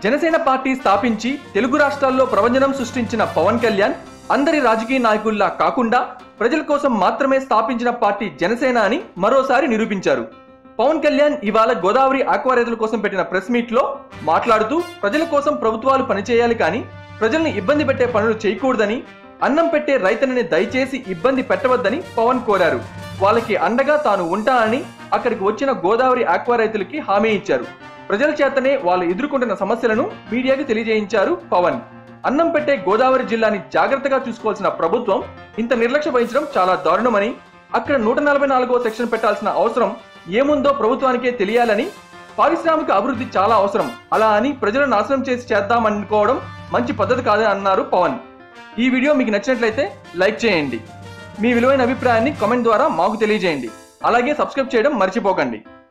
Janasena party స్థాపించి తెలుగు రాష్ట్రాల్లో ప్రపంచనం సృష్టించిన పవన్ కళ్యాణ్ అందరి రాజకీయ నాయకుల్లా కాకుండా ప్రజల కోసం మాత్రమే స్థాపించిన పార్టీ జనసేన అని మరోసారి నిరూపించారు పవన్ కళ్యాణ్ ఇవాళ గోదావరి ఆక్వా రైతుల కోసం పెట్టిన ప్రెస్ మీట్ లో మాట్లాడుతూ ప్రజల కోసం ప్రభుత్వాలు పనిచేయాలి కానీ ప్రజల్ని ఇబ్బంది పెట్టే పనులు చేయకూడదని అన్నం పెట్టే రైతన్నని దయచేసి ఇబ్బంది పెట్టవద్దని పవన్ కోరారు వాళ్ళకి అండగా తాను ఉంటానని అక్కడికి వచ్చిన గోదావరి ఆక్వా రైతులకి హామీ ఇచ్చారు ప్రజల చేతనే వాళ్ళు ఎదుర్కొంటున్న సమస్యలను మీడియాకి తెలియజేయించారు పవన్ అన్నం పెట్టే గోదావరి జిల్లాని జాగ్రత్తగా చూసుకోవాల్సిన ప్రభుత్వం ఇంత నిర్లక్ష్య వహించడం చాలా దారుణమని అక్కడ నూట నలభై నాలుగో సెక్షన్ పెట్టాల్సిన అవసరం ఏముందో ప్రభుత్వానికే తెలియాలని పారిశ్రామిక అభివృద్ధి చాలా అవసరం అలా అని ప్రజలను నాశనం చేసి చేద్దామనుకోవడం మంచి పద్ధతి కాదని అన్నారు పవన్ ఈ వీడియో మీకు నచ్చినట్లయితే లైక్ చేయండి మీ విలువైన అభిప్రాయాన్ని కామెంట్ ద్వారా మాకు తెలియజేయండి అలాగే సబ్స్క్రైబ్ చేయడం మర్చిపోకండి